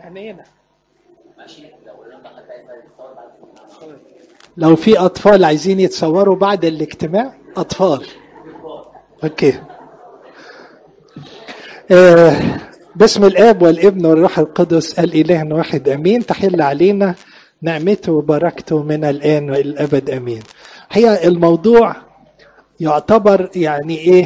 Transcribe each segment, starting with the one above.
عينينا ماشي لو لما حد يتصور بعد لو في اطفال عايزين يتصوروا بعد الاجتماع اطفال اوكي آه باسم الاب والابن والروح القدس الاله واحد امين تحل علينا نعمته وبركته من الان والى الابد امين هي الموضوع يعتبر يعني ايه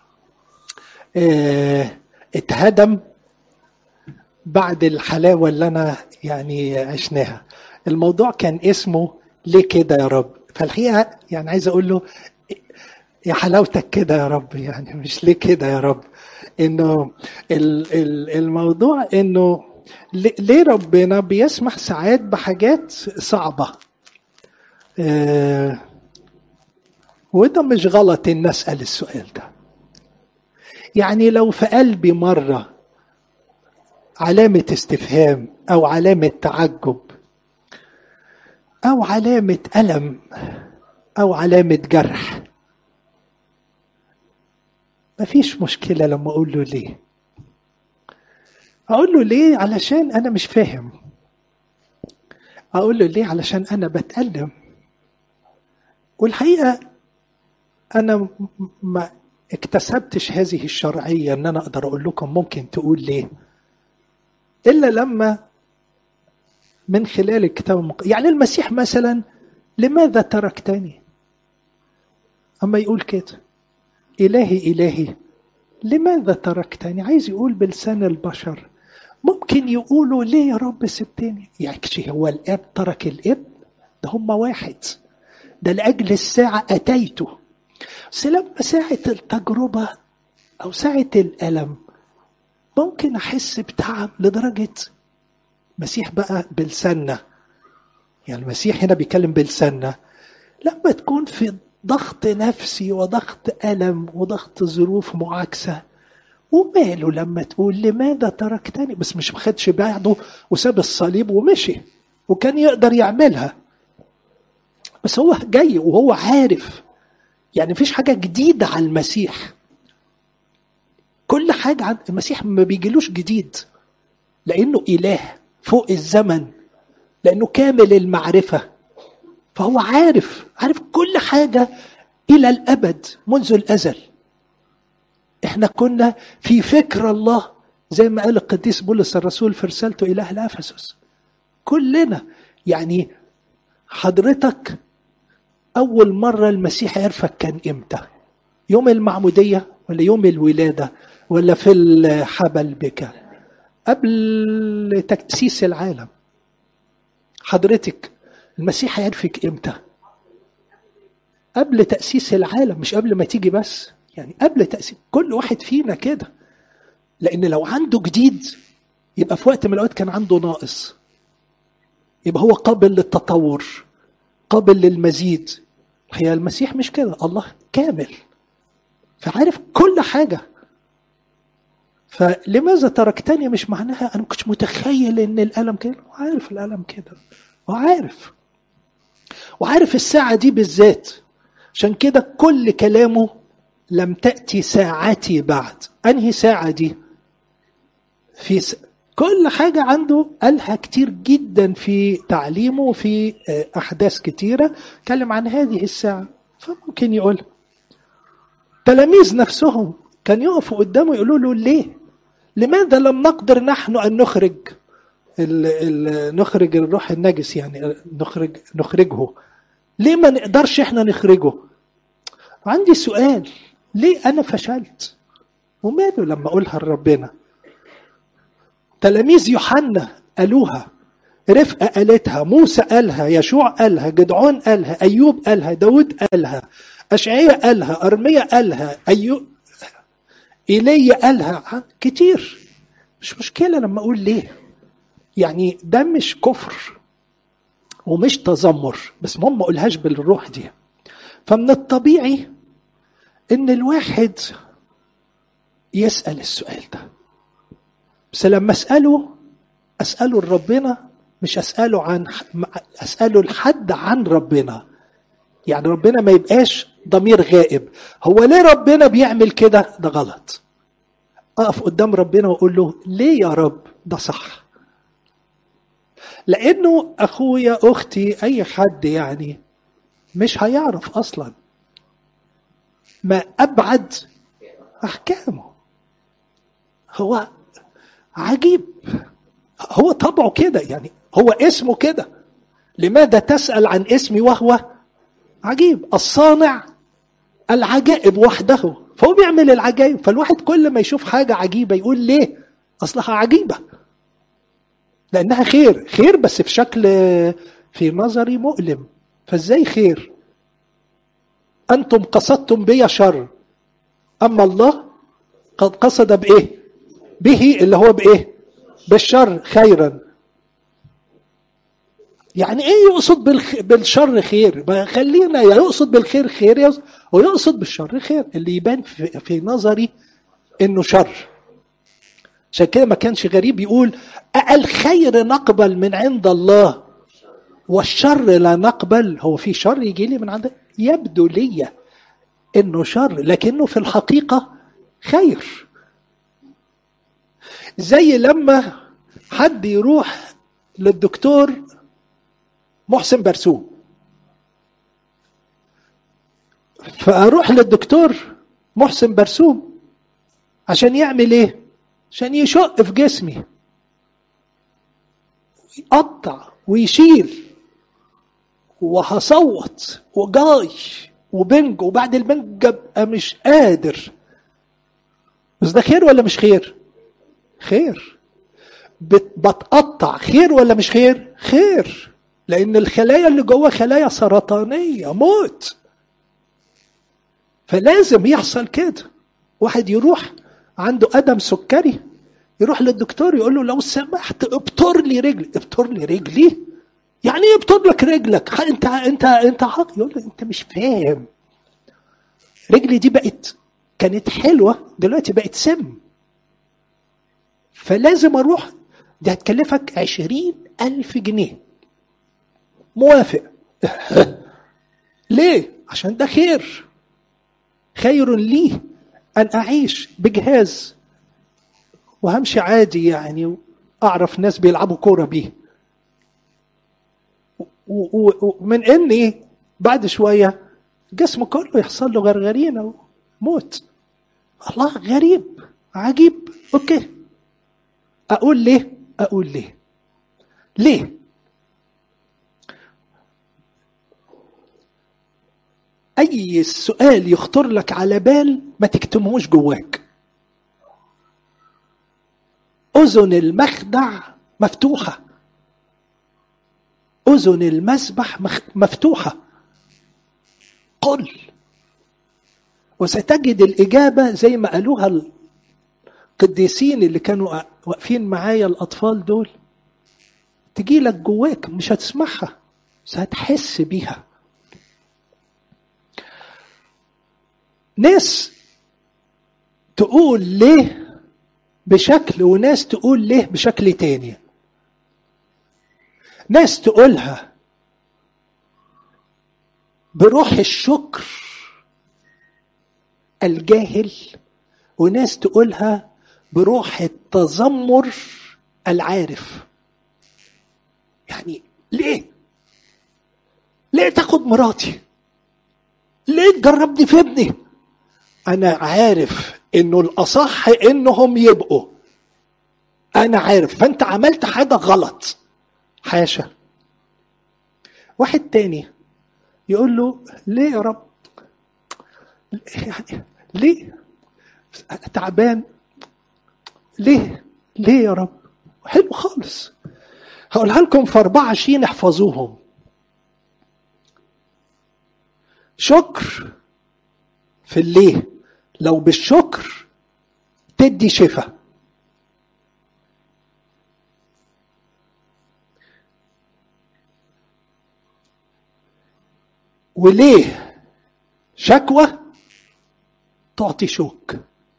آه اتهدم بعد الحلاوه اللي انا يعني عشناها الموضوع كان اسمه ليه كده يا رب فالحقيقه يعني عايز اقول له يا حلاوتك كده يا رب يعني مش ليه كده يا رب انه ال- ال- الموضوع انه ليه ليه ربنا بيسمح ساعات بحاجات صعبه آه، وده مش غلط ان اسال السؤال ده يعني لو في قلبي مره علامه استفهام او علامه تعجب او علامه الم او علامه جرح مفيش مشكله لما اقول له ليه اقول له ليه علشان انا مش فاهم اقول له ليه علشان انا بتألم والحقيقه انا م- ما اكتسبتش هذه الشرعيه ان انا اقدر اقول لكم ممكن تقول ليه الا لما من خلال الكتاب المقدس يعني المسيح مثلا لماذا تركتني اما يقول كده الهي الهي لماذا تركتني عايز يقول بلسان البشر ممكن يقولوا ليه يا رب سبتني يعني هو الاب ترك الابن ده هم واحد ده لاجل الساعه اتيته بس لما ساعه التجربه او ساعه الالم ممكن احس بتعب لدرجه مسيح بقى بلساننا يعني المسيح هنا بيتكلم بلساننا لما تكون في ضغط نفسي وضغط ألم وضغط ظروف معاكسة وماله لما تقول لماذا تركتني بس مش مخدش بعده وساب الصليب ومشي وكان يقدر يعملها بس هو جاي وهو عارف يعني مفيش حاجة جديدة على المسيح كل حاجة عن المسيح ما بيجيلوش جديد لأنه إله فوق الزمن لأنه كامل المعرفة فهو عارف عارف كل حاجة إلى الأبد منذ الأزل احنا كنا في فكر الله زي ما قال القديس بولس الرسول في رسالته إلى أهل أفسس كلنا يعني حضرتك أول مرة المسيح عرفك كان إمتى يوم المعمودية ولا يوم الولادة ولا في الحبل بك قبل تأسيس العالم حضرتك المسيح هيعرفك امتى قبل تأسيس العالم مش قبل ما تيجي بس يعني قبل تأسيس كل واحد فينا كده لأن لو عنده جديد يبقى في وقت من الأوقات كان عنده ناقص يبقى هو قابل للتطور قابل للمزيد هي المسيح مش كده الله كامل فعارف كل حاجة فلماذا تركتني مش معناها أنا ما كنتش متخيل إن الألم كده وعارف الألم كده وعارف وعارف الساعة دي بالذات عشان كده كل كلامه لم تأتي ساعتي بعد أنهي ساعة دي في س... كل حاجة عنده قالها كتير جدا في تعليمه وفي أحداث كتيرة اتكلم عن هذه الساعة فممكن يقول تلاميذ نفسهم كان يقفوا قدامه يقولوا له ليه لماذا لم نقدر نحن أن نخرج ال ال نخرج الروح النجس يعني نخرج نخرجه ليه ما نقدرش احنا نخرجه عندي سؤال ليه انا فشلت وماله لما اقولها لربنا تلاميذ يوحنا قالوها رفقة قالتها موسى قالها يشوع قالها جدعون قالها أيوب قالها داود قالها أشعية قالها أرمية قالها أيوب إيليا قالها كتير مش مشكلة لما أقول ليه يعني ده مش كفر ومش تذمر بس المهم ما اقولهاش بالروح دي فمن الطبيعي ان الواحد يسال السؤال ده بس لما اساله اساله لربنا مش اساله عن اساله لحد عن ربنا يعني ربنا ما يبقاش ضمير غائب هو ليه ربنا بيعمل كده ده غلط اقف قدام ربنا واقول له ليه يا رب ده صح لانه اخويا اختي اي حد يعني مش هيعرف اصلا ما ابعد احكامه هو عجيب هو طبعه كده يعني هو اسمه كده لماذا تسال عن اسمي وهو عجيب الصانع العجائب وحده فهو بيعمل العجائب فالواحد كل ما يشوف حاجه عجيبه يقول ليه اصلها عجيبه لانها خير خير بس في شكل في نظري مؤلم فازاي خير انتم قصدتم بي شر اما الله قد قصد بايه به اللي هو بايه بالشر خيرا يعني ايه يقصد بالخ... بالشر خير ما خلينا يا يقصد بالخير خير يا- ويقصد بالشر خير اللي يبان في, في نظري انه شر عشان كده ما كانش غريب يقول الخير نقبل من عند الله والشر لا نقبل هو في شر يجي لي من عند يبدو لي انه شر لكنه في الحقيقه خير زي لما حد يروح للدكتور محسن برسوم فاروح للدكتور محسن برسوم عشان يعمل ايه عشان يشق في جسمي يقطع ويشيل وهصوت وجاي وبنج وبعد البنج ابقى مش قادر بس ده خير ولا مش خير خير بت- بتقطع خير ولا مش خير خير لان الخلايا اللي جوه خلايا سرطانيه موت فلازم يحصل كده واحد يروح عنده قدم سكري يروح للدكتور يقول له لو سمحت ابتر لي رجلي ابتر لي رجلي يعني ايه ابتر لك رجلك ح- انت انت انت عاق يقول له انت مش فاهم رجلي دي بقت كانت حلوه دلوقتي بقت سم فلازم اروح دي هتكلفك عشرين ألف جنيه موافق ليه عشان ده خير خير لي أن أعيش بجهاز وهمشي عادي يعني أعرف ناس بيلعبوا كورة بيه و- و- ومن إني بعد شوية جسمه كله يحصل له غرغرينة وموت الله غريب عجيب أوكي أقول ليه أقول ليه ليه أي سؤال يخطر لك على بال ما تكتمهوش جواك أذن المخدع مفتوحة أذن المسبح مخ- مفتوحة قل وستجد الإجابة زي ما قالوها القديسين اللي كانوا واقفين معايا الأطفال دول تجي لك جواك مش هتسمعها بس هتحس بيها ناس تقول ليه بشكل وناس تقول ليه بشكل تاني ناس تقولها بروح الشكر الجاهل وناس تقولها بروح التذمر العارف يعني ليه ليه تاخد مراتي ليه تجربني في ابني انا عارف انه الاصح انهم يبقوا انا عارف فانت عملت حاجه غلط حاشا واحد تاني يقول له ليه يا رب يعني ليه تعبان ليه ليه يا رب حلو خالص هقولها لكم في 24 احفظوهم شكر في الليه لو بالشكر تدي شفاء وليه شكوى تعطي شوك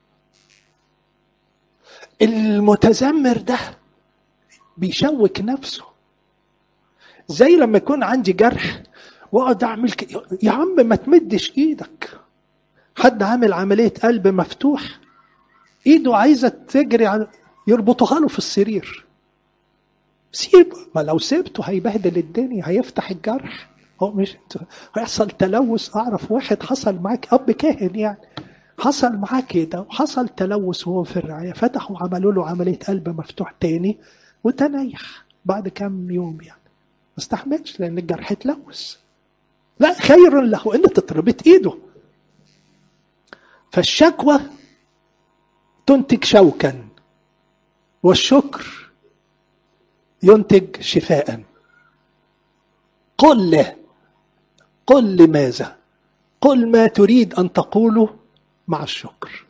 المتذمر ده بيشوك نفسه زي لما يكون عندي جرح واقعد اعمل ك... يا عم ما تمدش ايدك حد عامل عمليه قلب مفتوح ايده عايزه تجري على يربطوها له في السرير سيبه ما لو سيبته هيبهدل الدنيا هيفتح الجرح هو مش هيحصل تلوث اعرف واحد حصل معاك اب كاهن يعني حصل معاه كده وحصل تلوث وهو في الرعايه فتحوا عملوا له عمليه قلب مفتوح تاني وتنيح بعد كام يوم يعني ما استحملش لان الجرح اتلوث لا خير له ان تتربط ايده فالشكوى تنتج شوكا والشكر ينتج شفاء قل له قل لماذا قل ما تريد ان تقوله مع الشكر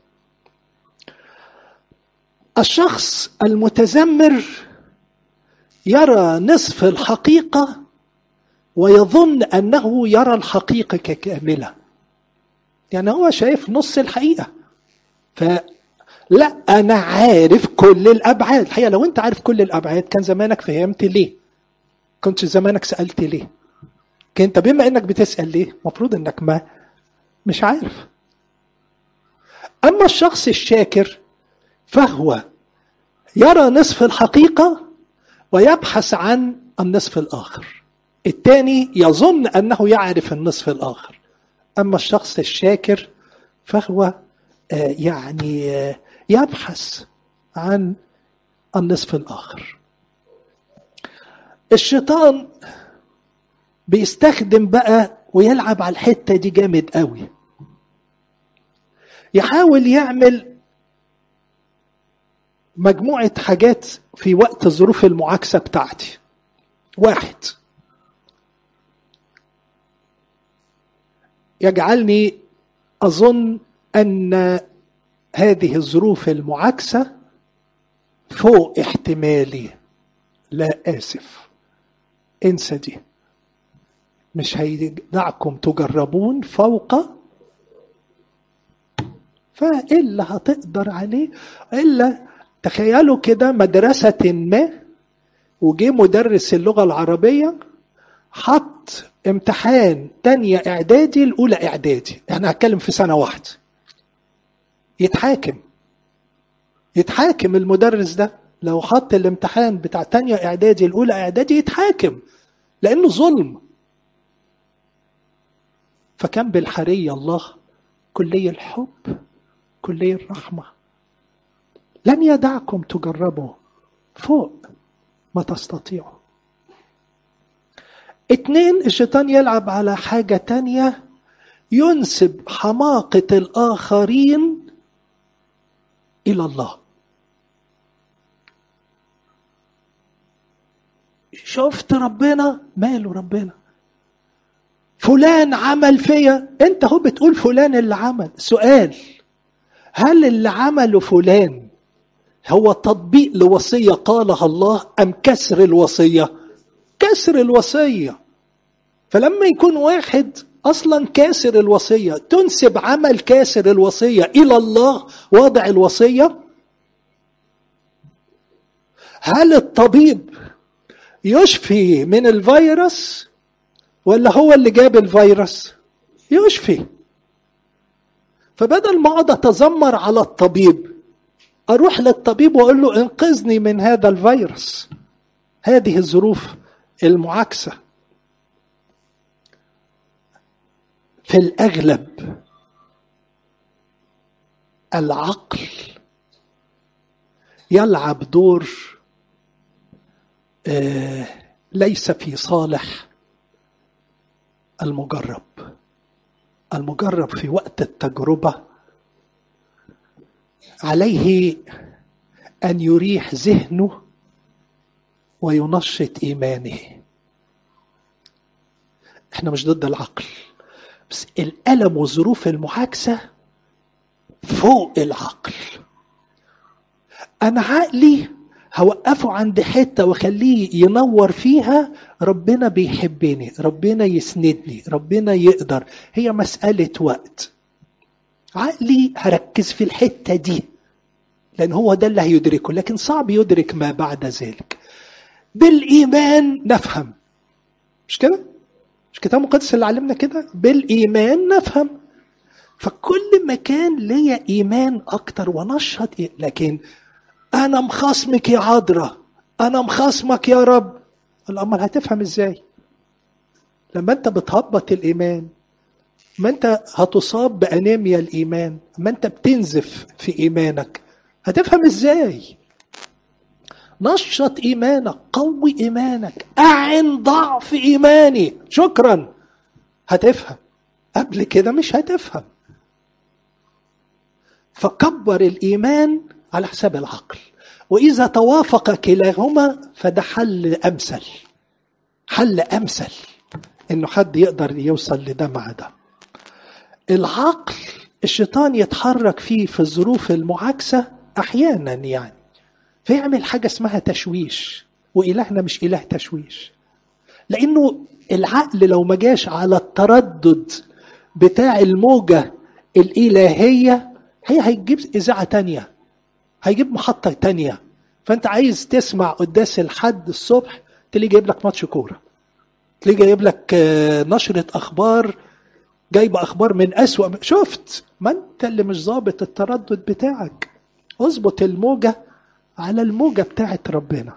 الشخص المتذمر يرى نصف الحقيقه ويظن انه يرى الحقيقه كامله يعني هو شايف نص الحقيقه فلا انا عارف كل الابعاد الحقيقه لو انت عارف كل الابعاد كان زمانك فهمت ليه كنت زمانك سالت ليه انت بما انك بتسال ليه المفروض انك ما مش عارف اما الشخص الشاكر فهو يرى نصف الحقيقه ويبحث عن النصف الاخر الثاني يظن انه يعرف النصف الاخر اما الشخص الشاكر فهو يعني يبحث عن النصف الاخر الشيطان بيستخدم بقى ويلعب على الحته دي جامد قوي يحاول يعمل مجموعه حاجات في وقت الظروف المعاكسه بتاعتي واحد يجعلني اظن ان هذه الظروف المعاكسه فوق احتمالي لا اسف انسى دي مش هيدعكم تجربون فوق فإلا هتقدر عليه إلا تخيلوا كده مدرسة ما وجي مدرس اللغة العربية حط امتحان تانية إعدادي الأولى إعدادي احنا هتكلم في سنة واحدة يتحاكم يتحاكم المدرس ده لو حط الامتحان بتاع تانية إعدادي الأولى إعدادي يتحاكم لأنه ظلم فكان بالحرية الله كلي الحب كلي الرحمة لن يدعكم تجربوا فوق ما تستطيعوا اتنين الشيطان يلعب على حاجة تانية ينسب حماقة الآخرين إلى الله شفت ربنا ماله ربنا فلان عمل فيا انت هو بتقول فلان اللي عمل سؤال هل اللي عمله فلان هو تطبيق لوصية قالها الله أم كسر الوصية كسر الوصية فلما يكون واحد أصلا كاسر الوصية تنسب عمل كاسر الوصية إلى الله واضع الوصية هل الطبيب يشفي من الفيروس ولا هو اللي جاب الفيروس يشفي فبدل ما اقعد اتذمر على الطبيب اروح للطبيب واقول له انقذني من هذا الفيروس هذه الظروف المعاكسه في الاغلب العقل يلعب دور آه ليس في صالح المجرب المجرب في وقت التجربه عليه ان يريح ذهنه وينشط ايمانه احنا مش ضد العقل بس الالم وظروف المعاكسه فوق العقل انا عقلي هوقفه عند حته واخليه ينور فيها ربنا بيحبني ربنا يسندني ربنا يقدر هي مساله وقت عقلي هركز في الحته دي لان هو ده اللي هيدركه لكن صعب يدرك ما بعد ذلك بالايمان نفهم مش كده مش كتاب مقدس اللي علمنا كده بالايمان نفهم فكل ما كان ليا ايمان اكتر ونشط لكن انا مخاصمك يا عذراء انا مخاصمك يا رب قال امال هتفهم ازاي لما انت بتهبط الايمان ما انت هتصاب بانيميا الايمان ما انت بتنزف في ايمانك هتفهم ازاي نشط ايمانك قوي ايمانك اعن ضعف ايماني شكرا هتفهم قبل كده مش هتفهم فكبر الايمان على حساب العقل واذا توافق كلاهما فده حل امثل حل امثل انه حد يقدر يوصل لده مع ده العقل الشيطان يتحرك فيه في الظروف المعاكسه احيانا يعني فيعمل حاجه اسمها تشويش والهنا مش اله تشويش لانه العقل لو ما جاش على التردد بتاع الموجه الالهيه هي هيجيب اذاعه تانية هيجيب محطه تانية فانت عايز تسمع قداس الحد الصبح تلاقيه جايب لك ماتش كوره تلاقيه جايب لك آه، نشره اخبار جايبه اخبار من اسوأ شفت ما انت اللي مش ظابط التردد بتاعك اظبط الموجه على الموجه بتاعت ربنا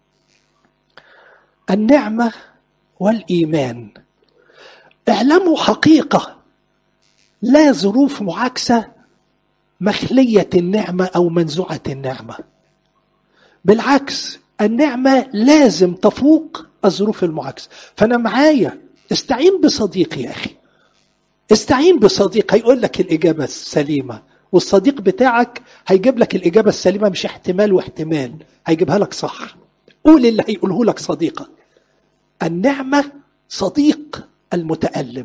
النعمه والايمان اعلموا حقيقه لا ظروف معاكسه مخليه النعمه او منزوعه النعمه بالعكس النعمه لازم تفوق الظروف المعاكسه فانا معايا استعين بصديق يا اخي استعين بصديق هيقول لك الاجابه السليمه والصديق بتاعك هيجيب لك الاجابه السليمه مش احتمال واحتمال هيجيبها لك صح قول اللي هيقوله لك صديقك النعمه صديق المتالم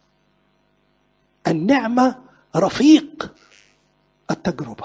النعمه رفيق التجربه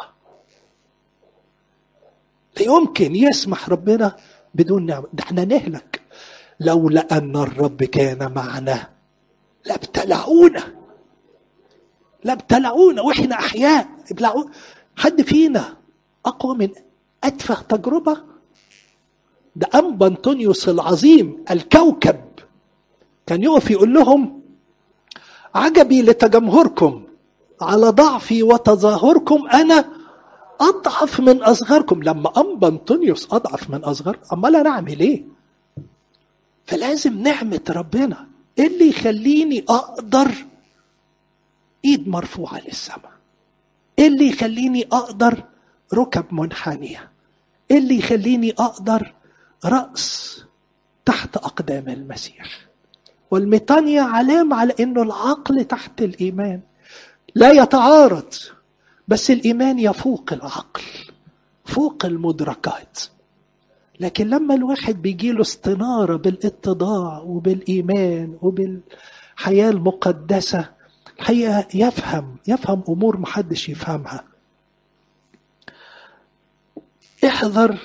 لا يمكن يسمح ربنا بدون نعمه ده احنا نهلك لولا ان الرب كان معنا لابتلعونا لابتلعونا واحنا احياء ابلعونا حد فينا اقوى من اتفه تجربه ده انبا انطونيوس العظيم الكوكب كان يقف يقول لهم عجبي لتجمهركم على ضعفي وتظاهركم انا اضعف من اصغركم لما انبا انطونيوس اضعف من اصغر امال انا اعمل ايه فلازم نعمه ربنا ايه اللي يخليني اقدر ايد مرفوعه للسماء ايه اللي يخليني اقدر ركب منحنيه ايه اللي يخليني اقدر راس تحت اقدام المسيح والميطانيا علامه على انه العقل تحت الايمان لا يتعارض بس الايمان يفوق العقل فوق المدركات لكن لما الواحد بيجي له استنارة بالاتضاع وبالإيمان وبالحياة المقدسة الحقيقة يفهم يفهم أمور محدش يفهمها احذر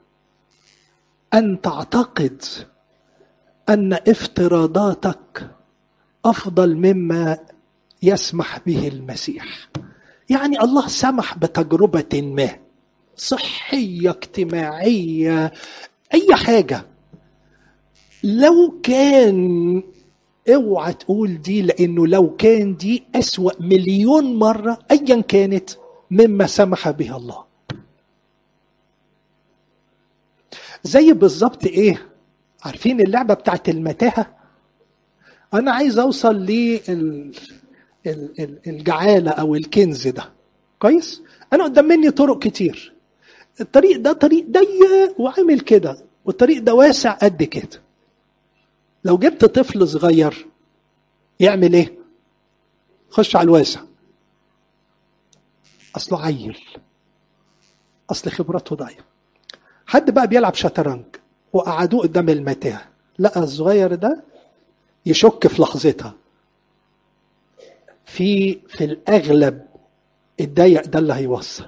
أن تعتقد أن افتراضاتك أفضل مما يسمح به المسيح يعني الله سمح بتجربة ما صحية اجتماعية أي حاجة لو كان اوعى تقول دي لأنه لو كان دي أسوأ مليون مرة أيا كانت مما سمح به الله زي بالظبط ايه عارفين اللعبة بتاعت المتاهة أنا عايز أوصل للجعالة أو الكنز ده كويس أنا قدام مني طرق كتير الطريق ده طريق ضيق وعامل كده والطريق ده واسع قد كده لو جبت طفل صغير يعمل ايه خش على الواسع اصله عيل اصل خبرته ضعيفه حد بقى بيلعب شطرنج وقعدوه قدام المتاهه لقى الصغير ده يشك في لحظتها في في الاغلب الضيق ده اللي هيوصل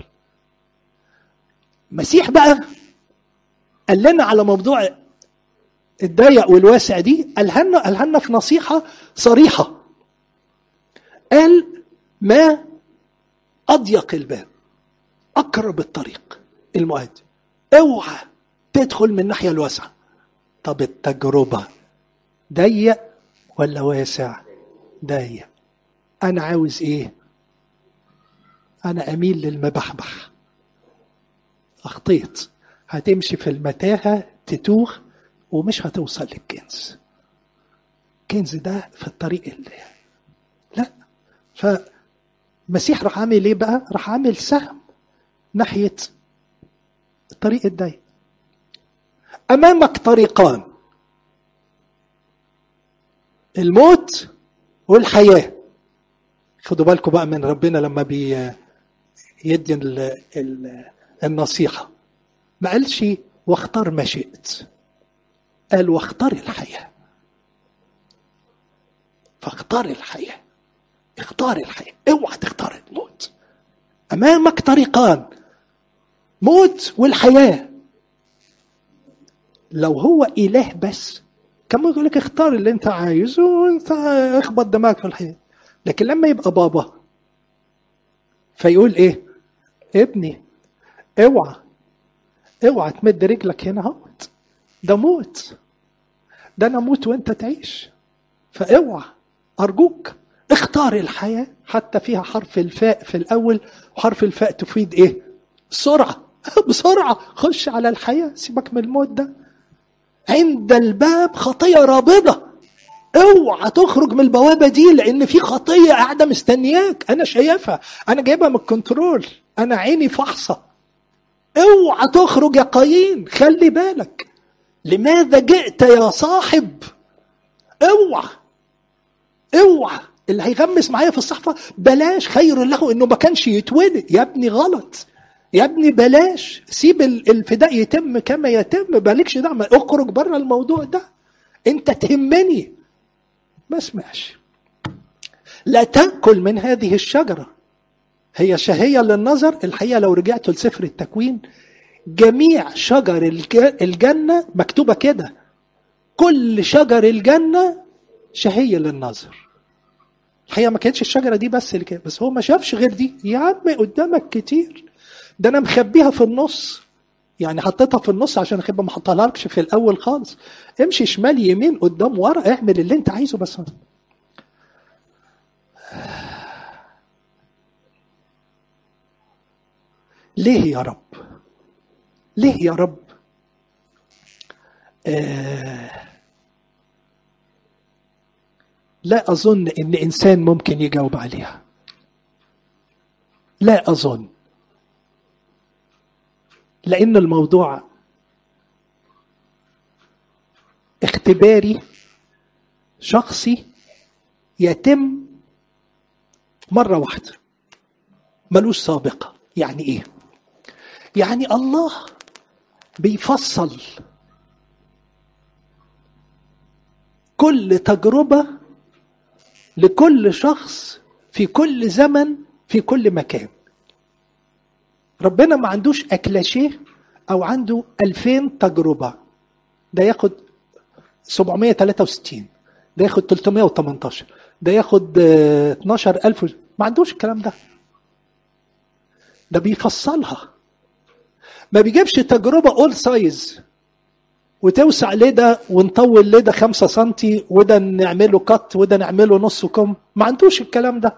مسيح بقى قال لنا على موضوع الضيق والواسع دي قالها لنا قالها لنا في نصيحه صريحه قال ما اضيق الباب اقرب الطريق المؤدي اوعى تدخل من الناحيه الواسعه طب التجربه ضيق ولا واسع ضيق انا عاوز ايه انا اميل للمبحبح اخطيت هتمشي في المتاهة تتوه ومش هتوصل للكنز الكنز ده في الطريق اللي لا فالمسيح راح عامل ايه بقى راح عامل سهم ناحية الطريق الضيق أمامك طريقان الموت والحياة خدوا بالكم بقى من ربنا لما بي يدي ال ال النصيحة ما قالش واختار ما شئت قال واختار الحياة فاختار الحياة اختار الحياة اوعى تختار الموت أمامك طريقان موت والحياة لو هو إله بس كان ممكن يقول لك اختار اللي انت عايزه وانت اخبط دماغك في الحياة لكن لما يبقى بابا فيقول ايه ابني اوعى اوعى تمد رجلك هنا اهوت ده موت ده انا اموت وانت تعيش فاوعى ارجوك اختار الحياة حتى فيها حرف الفاء في الاول وحرف الفاء تفيد ايه بسرعة بسرعة خش على الحياة سيبك من الموت ده عند الباب خطية رابضة اوعى تخرج من البوابة دي لان في خطية قاعدة مستنياك انا شايفها انا جايبها من الكنترول انا عيني فحصة اوعى تخرج يا قايين خلي بالك لماذا جئت يا صاحب اوعى اوعى اللي هيغمس معايا في الصحفة بلاش خير له انه ما كانش يتولد يا ابني غلط يا ابني بلاش سيب الفداء يتم كما يتم مالكش دعوه اخرج بره الموضوع ده انت تهمني ما اسمعش لا تاكل من هذه الشجره هي شهيه للنظر الحقيقه لو رجعت لسفر التكوين جميع شجر الجنه مكتوبه كده كل شجر الجنه شهيه للنظر الحقيقه ما كانتش الشجره دي بس اللي كده بس هو ما شافش غير دي يا عم قدامك كتير ده انا مخبيها في النص يعني حطيتها في النص عشان اخبى ما احطها لكش في الاول خالص امشي شمال يمين قدام ورا اعمل اللي انت عايزه بس ليه يا رب ليه يا رب آه لا اظن ان انسان ممكن يجاوب عليها لا اظن لأن الموضوع اختباري شخصي يتم مرة واحدة ملوش سابقة يعني إيه؟ يعني الله بيفصل كل تجربة لكل شخص في كل زمن في كل مكان ربنا ما عندوش أكلاشيه أو عنده 2000 تجربة ده ياخد 763 ده ياخد 318 ده ياخد 12000 ما عندوش الكلام ده ده بيفصلها ما بيجيبش تجربة اول سايز وتوسع لده ونطول لده 5 سم وده نعمله كت وده نعمله نص كم ما عندوش الكلام ده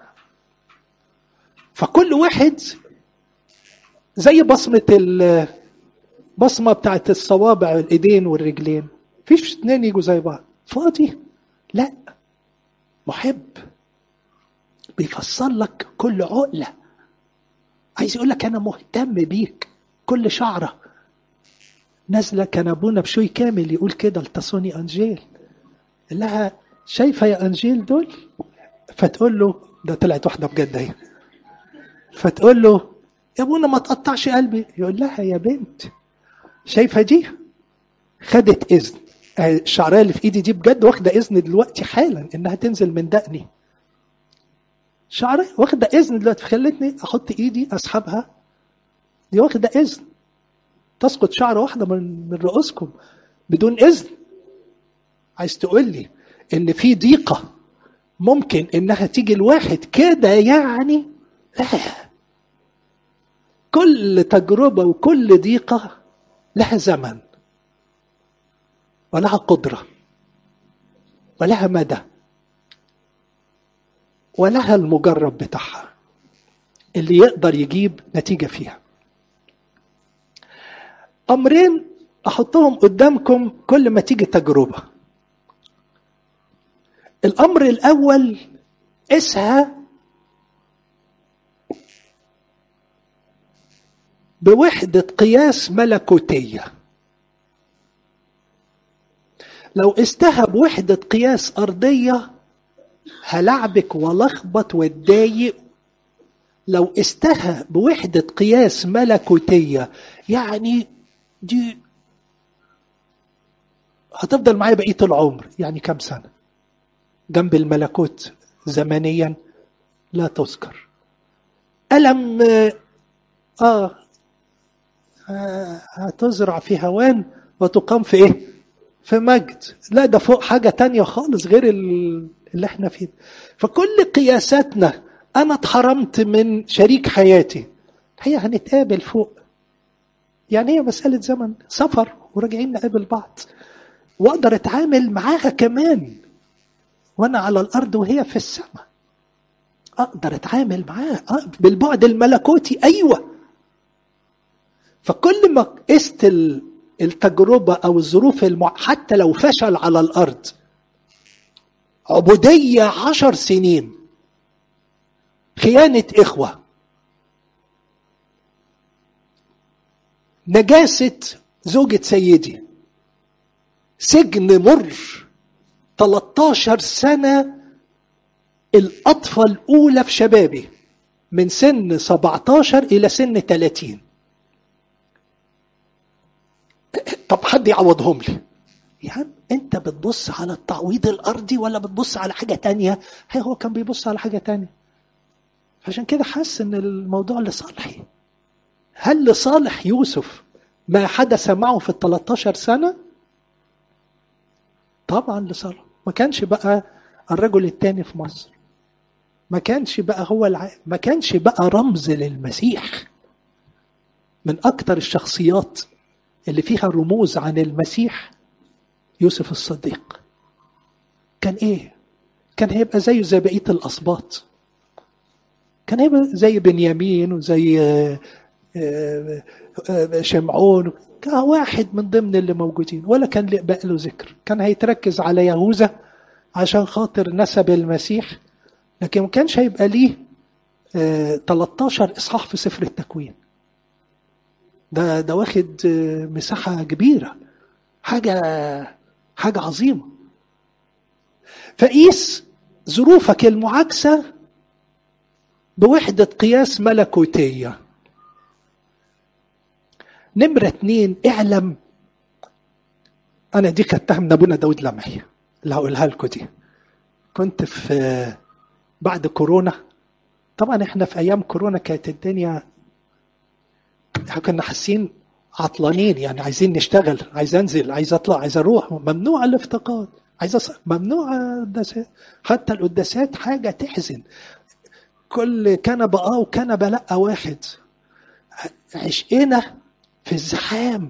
فكل واحد زي بصمة البصمة بتاعت الصوابع الايدين والرجلين فيش اتنين يجوا زي بعض فاضي لا محب بيفصل لك كل عقلة عايز يقول لك أنا مهتم بيك كل شعرة نازلة كان أبونا بشوي كامل يقول كده لتصوني أنجيل قال لها شايفة يا أنجيل دول فتقول له ده طلعت واحدة بجد اهي فتقول له يا ابونا ما تقطعش قلبي يقول لها يا بنت شايفه دي خدت اذن الشعريه اللي في ايدي دي بجد واخده اذن دلوقتي حالا انها تنزل من دقني شعريه واخده اذن دلوقتي خلتني احط ايدي اسحبها دي واخده اذن تسقط شعره واحده من من رؤوسكم بدون اذن عايز تقول لي ان في ضيقه ممكن انها تيجي الواحد كده يعني لا كل تجربة وكل ضيقة لها زمن ولها قدرة ولها مدى ولها المجرب بتاعها اللي يقدر يجيب نتيجة فيها امرين احطهم قدامكم كل ما تيجي تجربه الامر الاول اسهى بوحده قياس ملكوتيه لو استهى بوحده قياس ارضيه هلعبك ولخبط واتضايق لو استهى بوحدة قياس ملكوتية يعني دي هتفضل معايا بقية العمر يعني كم سنة جنب الملكوت زمنيا لا تذكر ألم آه, آه هتزرع في هوان وتقام في إيه في مجد لا ده فوق حاجة تانية خالص غير اللي احنا فيه فكل قياساتنا انا اتحرمت من شريك حياتي هي هنتقابل فوق يعني هي مسألة زمن سفر وراجعين نقابل بعض واقدر اتعامل معاها كمان وانا على الارض وهي في السماء اقدر اتعامل معاها بالبعد الملكوتي ايوه فكل ما قست التجربه او الظروف المع... حتى لو فشل على الارض عبوديه عشر سنين خيانة إخوة نجاسة زوجة سيدي سجن مر 13 سنة الأطفال الأولى في شبابي من سن 17 إلى سن 30 طب حد يعوضهم لي يعني انت بتبص على التعويض الارضي ولا بتبص على حاجه تانية هي هو كان بيبص على حاجه تانية عشان كده حس ان الموضوع لصالحي هل لصالح يوسف ما حدث معه في ال 13 سنة؟ طبعا لصالح ما كانش بقى الرجل الثاني في مصر ما كانش بقى هو الع... ما كانش بقى رمز للمسيح من أكثر الشخصيات اللي فيها رموز عن المسيح يوسف الصديق كان إيه؟ كان هيبقى زيه زي بقية الأسباط كان هيبقى زي بنيامين وزي شمعون كان واحد من ضمن اللي موجودين ولا كان بقى له ذكر كان هيتركز على يهوذا عشان خاطر نسب المسيح لكن ما كانش هيبقى ليه 13 اصحاح في سفر التكوين ده ده واخد مساحه كبيره حاجه حاجه عظيمه فقيس ظروفك المعاكسه بوحدة قياس ملكوتية نمرة اتنين اعلم أنا دي خدتها من أبونا داود لمعي اللي هقولها لكم دي كنت في بعد كورونا طبعا احنا في أيام كورونا كانت الدنيا كنا حاسين عطلانين يعني عايزين نشتغل عايز انزل عايز اطلع عايز اروح ممنوع الافتقاد عايز أص... ممنوع القداسات حتى القداسات حاجه تحزن كل كنبة اه وكنبة لا واحد عشقنا في الزحام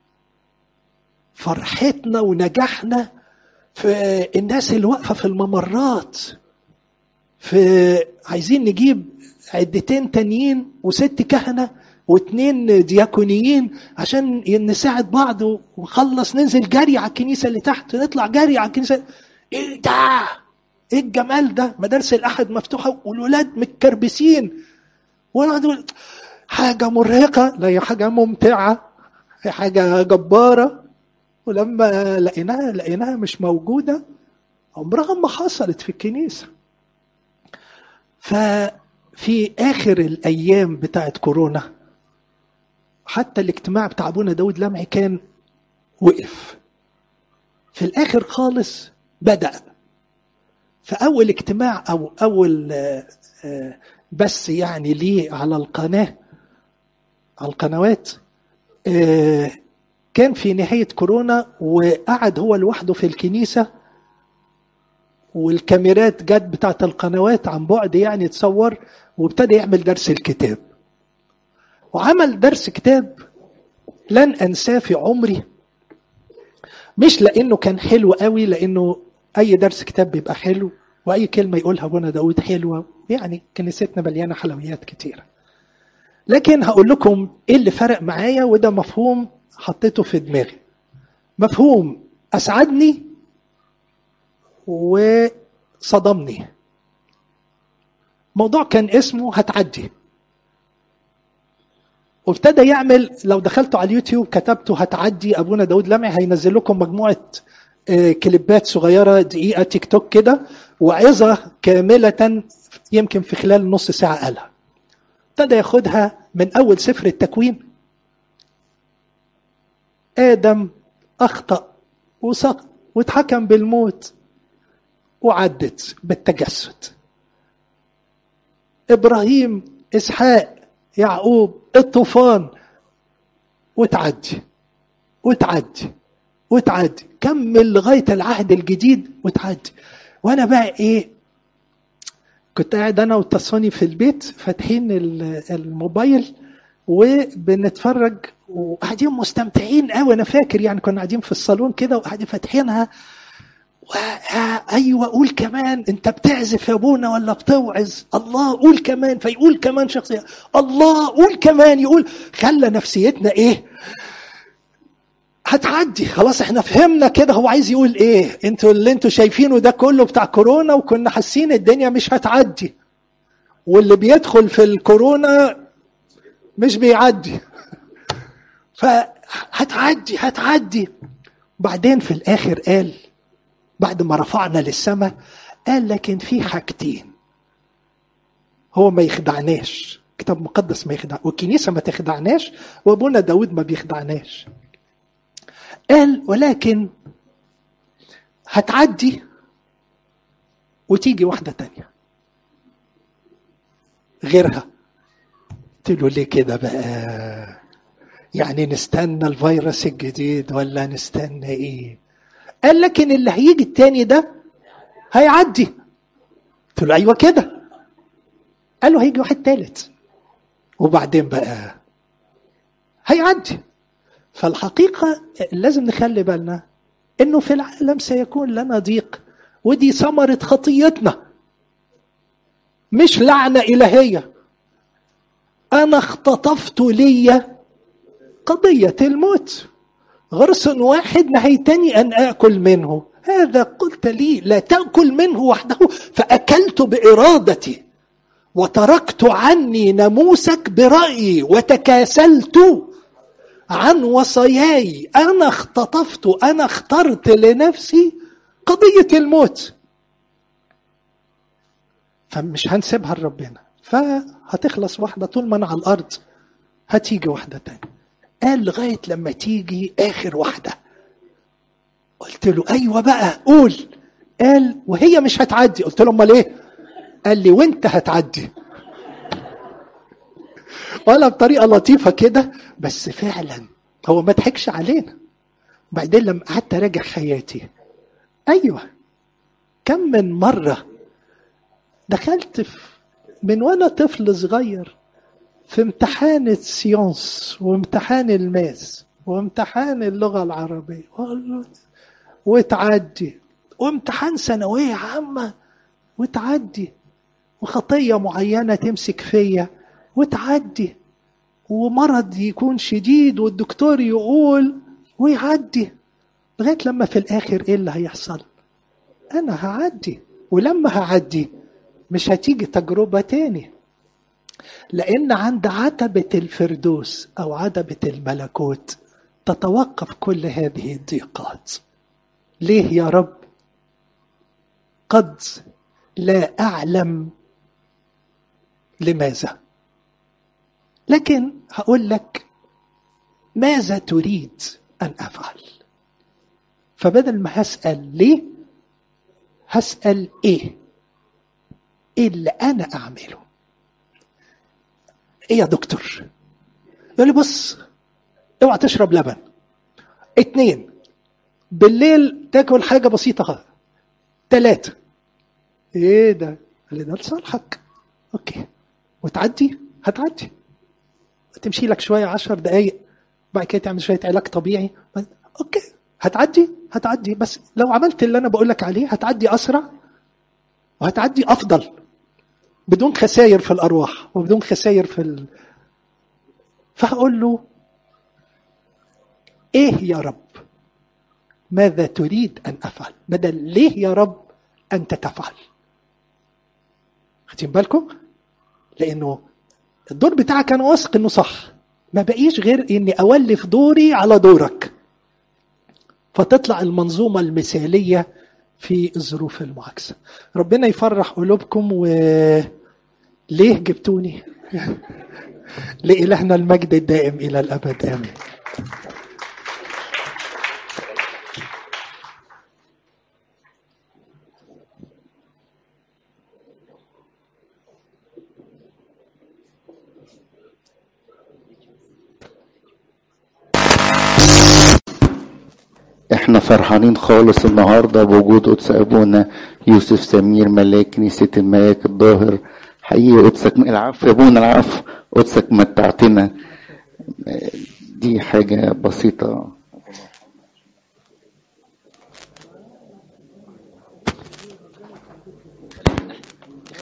فرحتنا ونجاحنا في الناس اللي واقفة في الممرات في عايزين نجيب عدتين تانيين وست كهنة واتنين دياكونيين عشان نساعد بعض ونخلص ننزل جري على الكنيسة اللي تحت نطلع جري على الكنيسة ايه ده ايه الجمال ده مدارس الاحد مفتوحه والولاد متكربسين وانا حاجه مرهقه لا هي حاجه ممتعه هي حاجه جباره ولما لقيناها لقيناها مش موجوده عمرها ما حصلت في الكنيسه ففي اخر الايام بتاعت كورونا حتى الاجتماع بتاع ابونا داود لمعي كان وقف في الاخر خالص بدا فأول اجتماع أو أول بس يعني ليه على القناة على القنوات كان في نهاية كورونا وقعد هو لوحده في الكنيسة والكاميرات جت بتاعت القنوات عن بعد يعني تصور وابتدى يعمل درس الكتاب وعمل درس كتاب لن أنساه في عمري مش لأنه كان حلو قوي لأنه اي درس كتاب بيبقى حلو واي كلمه يقولها ابونا داود حلوه يعني كنيستنا مليانه حلويات كتيره لكن هقول لكم ايه اللي فرق معايا وده مفهوم حطيته في دماغي مفهوم اسعدني وصدمني موضوع كان اسمه هتعدي وابتدى يعمل لو دخلتوا على اليوتيوب كتبتوا هتعدي ابونا داود لمعي هينزل لكم مجموعه آه، كليبات صغيره دقيقه تيك توك كده وعظه كامله يمكن في خلال نص ساعه قالها ابتدى ياخدها من اول سفر التكوين ادم اخطا وسقط واتحكم بالموت وعدت بالتجسد ابراهيم اسحاق يعقوب الطوفان وتعدي وتعدي وتعدي كمل لغايه العهد الجديد وتعدي وانا بقى ايه كنت قاعد انا وتصاني في البيت فاتحين ال- الموبايل وبنتفرج وقاعدين مستمتعين قوي انا فاكر يعني كنا قاعدين في الصالون كده وقاعدين فاتحينها و- آه، ايوه قول كمان انت بتعزف يا ابونا ولا بتوعظ الله قول كمان فيقول كمان شخصيه الله قول كمان يقول خلى نفسيتنا ايه هتعدي خلاص احنا فهمنا كده هو عايز يقول ايه انتوا اللي انتوا شايفينه ده كله بتاع كورونا وكنا حاسين الدنيا مش هتعدي واللي بيدخل في الكورونا مش بيعدي فهتعدي هتعدي بعدين في الاخر قال بعد ما رفعنا للسماء قال لكن في حاجتين هو ما يخدعناش كتاب مقدس ما يخدع والكنيسة ما تخدعناش وابونا داود ما بيخدعناش قال ولكن هتعدي وتيجي واحدة تانية غيرها قلت له ليه كده بقى يعني نستنى الفيروس الجديد ولا نستنى ايه قال لكن اللي هيجي التاني ده هيعدي قلت له ايوه كده قال له هيجي واحد تالت وبعدين بقى هيعدي فالحقيقة لازم نخلي بالنا انه في العالم سيكون لنا ضيق ودي ثمرة خطيتنا مش لعنة إلهية أنا اختطفت لي قضية الموت غرس واحد نهيتني أن آكل منه هذا قلت لي لا تأكل منه وحده فأكلت بإرادتي وتركت عني ناموسك برأيي وتكاسلت عن وصاياي أنا اختطفت أنا اخترت لنفسي قضية الموت فمش هنسيبها لربنا فهتخلص واحدة طول ما أنا على الأرض هتيجي واحدة تانية قال لغاية لما تيجي آخر واحدة قلت له أيوة بقى قول قال وهي مش هتعدي قلت له أمال إيه قال لي وانت هتعدي ولا بطريقه لطيفه كده بس فعلا هو ما ضحكش علينا بعدين لما قعدت اراجع حياتي ايوه كم من مره دخلت في من وانا طفل صغير في امتحان السيونس وامتحان الماس وامتحان اللغه العربيه وتعدي وامتحان ثانويه عامه وتعدي وخطيه معينه تمسك فيا وتعدي ومرض يكون شديد والدكتور يقول ويعدي لغايه لما في الاخر ايه اللي هيحصل انا هعدي ولما هعدي مش هتيجي تجربه تاني لان عند عتبه الفردوس او عتبه الملكوت تتوقف كل هذه الضيقات ليه يا رب قد لا اعلم لماذا لكن هقول لك ماذا تريد ان افعل فبدل ما هسال ليه هسال ايه ايه اللي انا اعمله ايه يا دكتور يقول لي بص اوعى تشرب لبن اتنين بالليل تاكل حاجه بسيطه خالص تلاته ايه ده قال لي ده لصالحك اوكي وتعدي هتعدي تمشي لك شويه عشر دقايق بعد كده تعمل شويه علاج طبيعي اوكي هتعدي هتعدي بس لو عملت اللي انا بقول لك عليه هتعدي اسرع وهتعدي افضل بدون خسائر في الارواح وبدون خسائر في ال... فهقول له ايه يا رب ماذا تريد ان افعل بدل ليه يا رب انت تفعل خدين بالكم لانه الدور بتاعك انا واثق انه صح ما بقيش غير اني اولف دوري على دورك فتطلع المنظومه المثاليه في الظروف المعاكسه ربنا يفرح قلوبكم و ليه جبتوني لإلهنا المجد الدائم إلى الأبد آمين احنا فرحانين خالص النهارده بوجود قدس ابونا يوسف سمير ملاك كنيسه الملاك الظاهر حقيقي قدسك العفو يا ابونا العفو قدسك متعتنا دي حاجه بسيطه